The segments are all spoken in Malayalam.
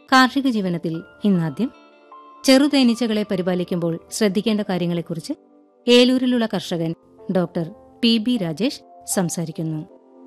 കാർഷിക ജീവനത്തിൽ ഇന്നാദ്യം ചെറുതേനീച്ചകളെ പരിപാലിക്കുമ്പോൾ ശ്രദ്ധിക്കേണ്ട കാര്യങ്ങളെക്കുറിച്ച് ഏലൂരിലുള്ള കർഷകൻ ഡോക്ടർ പി ബി രാജേഷ് സംസാരിക്കുന്നു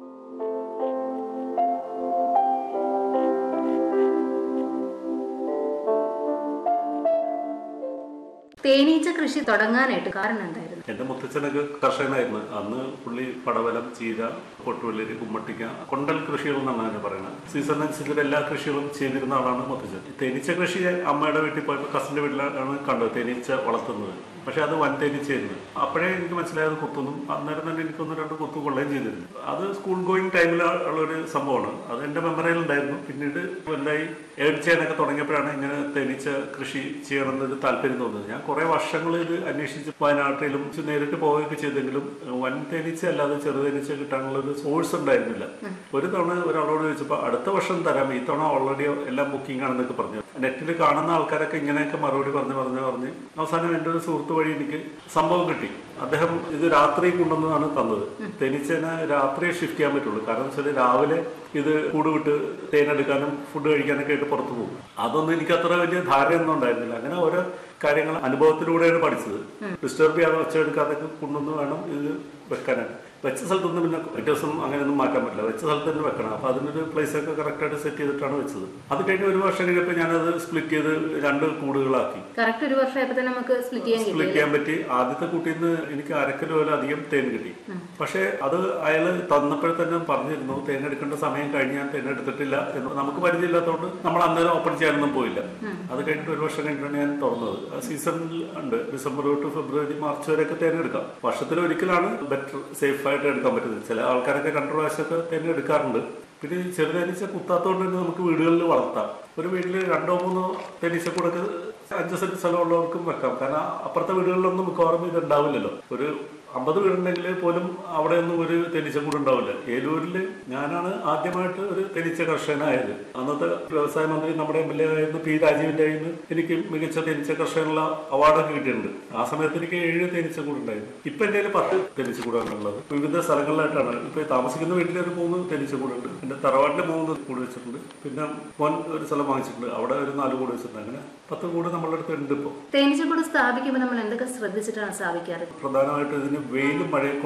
തേനീച്ച കൃഷി തുടങ്ങാനായിട്ട് കാരണം എന്തായിരുന്നു എന്റെ മുത്തച്ഛനൊക്കെ കർഷകനായിരുന്നു അന്ന് പുള്ളി പടവലം ചീര പൊട്ടുവെള്ളരി കുമ്മട്ടിക്ക കൊണ്ടൽ കൃഷികൾ എന്നാണ് അതിനെ പറയുന്നത് സീസൺ അനുസരിച്ച് എല്ലാ കൃഷികളും ചെയ്തിരുന്ന ആളാണ് മുത്തച്ഛൻ തേനീച്ച കൃഷി അമ്മയുടെ വീട്ടിൽ പോയപ്പോൾ കസിന്റെ വീട്ടിലാണ് കണ്ടത് തേനീച്ച വളർത്തുന്നത് പക്ഷെ അത് വൻ തേനീച്ചയായിരുന്നു അപ്പോഴേ എനിക്ക് മനസ്സിലായത് കുത്തൊന്നും അന്നേരം തന്നെ എനിക്കൊന്ന് രണ്ട് കുത്തു കൊള്ളുകയും ചെയ്തിരുന്നു അത് സ്കൂൾ ഗോയിങ് ടൈമിൽ ഉള്ളൊരു സംഭവമാണ് അത് എന്റെ മെമ്മറിയിൽ ഉണ്ടായിരുന്നു പിന്നീട് വലുതായി ഏഡ് ചെയ്യാനൊക്കെ തുടങ്ങിയപ്പോഴാണ് ഇങ്ങനെ തേനീച്ച കൃഷി ചെയ്യണമെന്നൊരു താല്പര്യം തോന്നുന്നത് ഞാൻ കുറെ വർഷങ്ങൾ ഇത് അന്വേഷിച്ച് വയനാട്ടിലും നേരിട്ട് പോവുകയൊക്കെ ചെയ്തെങ്കിലും വൻ തേനീച്ച അല്ലാതെ ചെറുതേനീച്ച കിട്ടാനുള്ള ഒരു സോഴ്സ് ഉണ്ടായിരുന്നില്ല ഒരു തവണ ഒരാളോട് ചോദിച്ചപ്പോൾ അടുത്ത വർഷം തരാം ഈ തവണ ഓൾറെഡി എല്ലാം ബുക്കിംഗ് ആണെന്നൊക്കെ പറഞ്ഞു നെറ്റിൽ കാണുന്ന ആൾക്കാരൊക്കെ ഇങ്ങനെയൊക്കെ മറുപടി പറഞ്ഞു പറഞ്ഞു പറഞ്ഞ് അവസാനം എൻ്റെ ഒരു സുഹൃത്ത് വഴി എനിക്ക് സംഭവം കിട്ടി അദ്ദേഹം ഇത് രാത്രി കൊണ്ടുവന്നതാണ് തന്നത് തേനീച്ചനെ രാത്രി ഷിഫ്റ്റ് ചെയ്യാൻ പറ്റുള്ളൂ കാരണം വെച്ചാൽ രാവിലെ ഇത് കൂട് വിട്ട് തേനെടുക്കാനും ഫുഡ് കഴിക്കാനൊക്കെ ആയിട്ട് പുറത്തു പോകും അതൊന്നും എനിക്ക് അത്ര വലിയ ധാരണയൊന്നും ഉണ്ടായിരുന്നില്ല അങ്ങനെ ഓരോ കാര്യങ്ങൾ അനുഭവത്തിലൂടെയാണ് പഠിച്ചത് ഡിസ്റ്റർബ് ചെയ്യാതെ ഒച്ചയെടുക്കാതൊക്കെ കൊണ്ടുവന്ന് വേണം ഇത് വെക്കാനായിട്ട് വെച്ച സ്ഥലത്തൊന്നും പിന്നെ പിറ്റേ ദിവസം അങ്ങനെയൊന്നും മാറ്റാൻ പറ്റില്ല വെച്ച സ്ഥലത്ത് തന്നെ വെക്കണം അപ്പൊ അതിനൊരു പ്ലേസ് ഒക്കെ കറക്റ്റ് ആയിട്ട് സെറ്റ് ചെയ്തിട്ടാണ് വെച്ചത് അത് കഴിഞ്ഞ് ഒരു വർഷം കഴിഞ്ഞപ്പോൾ ഞാനത് സ്പ്ലിറ്റ് ചെയ്ത് രണ്ട് കൂടുകളാക്കി കറക്റ്റ് ഒരു വർഷമായപ്പോ തന്നെ നമുക്ക് സ്പ്ലിറ്റ് ചെയ്യാൻ സ്പ്ലിറ്റ് കിട്ടി ചെയ്യാൻ പറ്റി ആദ്യത്തെ കുട്ടിയിൽ നിന്ന് എനിക്ക് അരക്കിലോലധികം തേൻ കിട്ടി പക്ഷേ അത് അയാൾ തന്നപ്പോഴേ തന്നെ പറഞ്ഞിരുന്നു തേൻ എടുക്കേണ്ട സമയം കഴിഞ്ഞ് ഞാൻ തേൻ എടുത്തിട്ടില്ല എന്ന് നമുക്ക് പരിചയമില്ലാത്തതുകൊണ്ട് നമ്മൾ അന്നേരം ഓപ്പൺ ചെയ്യാനൊന്നും പോയില്ല അത് കഴിഞ്ഞിട്ട് ഒരു വർഷം കഴിഞ്ഞിട്ടാണ് ഞാൻ തുറന്നത് ആ സീസണിൽ ഉണ്ട് ഡിസംബർ തൊട്ട് ഫെബ്രുവരി മാർച്ച് വരെയൊക്കെ തേൻ എടുക്കാം വർഷത്തിൽ ഒരിക്കലാണ് ബെറ്റർ സേഫ് ആയിട്ട് എടുക്കാൻ പറ്റുന്നത് ചില ആൾക്കാരൊക്കെ രണ്ടു പ്രാവശ്യമൊക്കെ തേൻ എടുക്കാറുണ്ട് പിന്നെ ഈ ചെറുതേനീച്ച കുത്താത്തോണ്ട് തന്നെ നമുക്ക് വീടുകളിൽ വളർത്താം ഒരു വീട്ടിൽ രണ്ടോ മൂന്നോ തേനീച്ചക്കൂടൊക്കെ അഞ്ച് സെന്റ് സ്ഥലമുള്ളവർക്കും വെക്കാം കാരണം അപ്പുറത്തെ വീടുകളിലൊന്നും മിക്കവാറും ഇത് ഉണ്ടാവില്ലല്ലോ ഒരു അമ്പത് വീടുണ്ടെങ്കിൽ പോലും അവിടെ ഒന്നും ഒരു തേനീച്ചക്കൂട് ഉണ്ടാവില്ല ഏലൂരിൽ ഞാനാണ് ആദ്യമായിട്ട് ഒരു തേനീച്ച കർഷകനായത് അന്നത്തെ വ്യവസായ മന്ത്രി നമ്മുടെ എം എൽ എ ആയിരുന്ന പി രാജീവിന്റെ കയ്യിൽ നിന്ന് എനിക്ക് മികച്ച തേനീച്ച കർഷകനുള്ള അവാർഡൊക്കെ കിട്ടിയിട്ടുണ്ട് ആ സമയത്ത് എനിക്ക് ഏഴ് തേനീച്ചക്കൂട് ഉണ്ടായിരുന്നു ഇപ്പൊ എന്റെ കയ്യിൽ പത്ത് തേനീച്ചക്കൂടാണ് ഉള്ളത് വിവിധ സ്ഥലങ്ങളിലായിട്ടാണ് ഇപ്പൊ ഈ താമസിക്കുന്ന വീട്ടിൽ ഒരു മൂന്ന് തേനീച്ചക്കൂടുണ്ട് എന്റെ തറവാട്ടിൽ മൂന്ന് കൂട് വെച്ചിട്ടുണ്ട് പിന്നെ മോൻ ഒരു സ്ഥലം വാങ്ങിച്ചിട്ടുണ്ട് അവിടെ ഒരു നാല് കൂട് വെച്ചിട്ടുണ്ട് അങ്ങനെ പത്ത് കൂട് നമ്മളുടെ അടുത്ത് ഉണ്ട് ഇപ്പോൾ തേനീച്ചക്കൂട് സ്ഥാപിക്കുമ്പോൾ നമ്മൾ എന്തൊക്കെ ശ്രദ്ധിച്ചിട്ടാണ് സ്ഥാപിക്കാറ് പ്രധാനമായിട്ട് ഇതിന് വെയിലും മഴയും